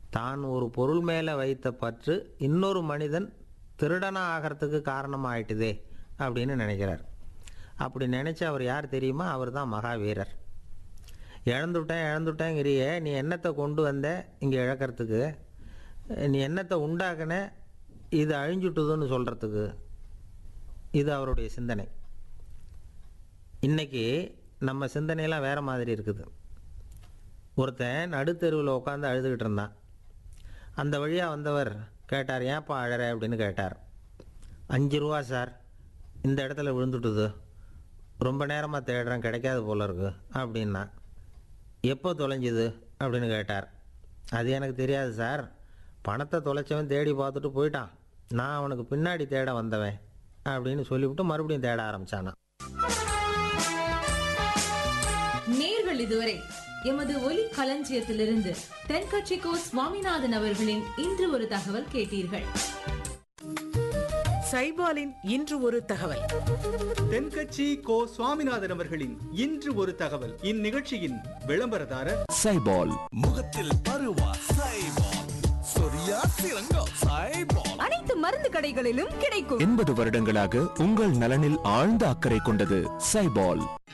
தான் ஒரு பொருள் மேலே வைத்த பற்று இன்னொரு மனிதன் திருடனா ஆகிறதுக்கு காரணமாயிட்டுதே அப்படின்னு நினைக்கிறார் அப்படி நினச்ச அவர் யார் தெரியுமா அவர் தான் மகாவீரர் இழந்துவிட்டேன் இழந்துவிட்டேங்கிறியே நீ என்னத்தை கொண்டு வந்த இங்கே இழக்கிறதுக்கு நீ என்னத்தை உண்டாக்குன இது அழிஞ்சுட்டுதுன்னு சொல்கிறதுக்கு இது அவருடைய சிந்தனை இன்னைக்கு நம்ம சிந்தனையெல்லாம் வேறு மாதிரி இருக்குது ஒருத்தன் நடுத்தெருவில் உட்காந்து அழுதுகிட்டு இருந்தான் அந்த வழியாக வந்தவர் கேட்டார் ஏன்ப்பா அழற அப்படின்னு கேட்டார் அஞ்சு ரூபா சார் இந்த இடத்துல விழுந்துட்டுது ரொம்ப நேரமாக தேடுறேன் கிடைக்காது போல இருக்கு அப்படின்னா எப்போ தொலைஞ்சுது அப்படின்னு கேட்டார் அது எனக்கு தெரியாது சார் பணத்தை தொலைச்சவன் தேடி பார்த்துட்டு போயிட்டான் நான் அவனுக்கு பின்னாடி தேட வந்தவன் அப்படின்னு சொல்லிவிட்டு மறுபடியும் தேட ஆரம்பிச்சானா நேர்கள் இதுவரை எமது ஒலி களஞ்சியத்திலிருந்து தென்கட்சிக்கோ சுவாமிநாதன் அவர்களின் இன்று ஒரு தகவல் கேட்டீர்கள் சைபாலின் இன்று ஒரு தகவல் தென்கட்சி கோ சுவாமிநாதன் அவர்களின் இன்று ஒரு தகவல் இந்நிகழ்ச்சியின் விளம்பரதாரர் சைபால் முகத்தில் பருவா சைபால் சொரியா சிறங்கோ சைபால் அனைத்து மருந்து கடைகளிலும் கிடைக்கும் எண்பது வருடங்களாக உங்கள் நலனில் ஆழ்ந்த அக்கறை கொண்டது சைபால்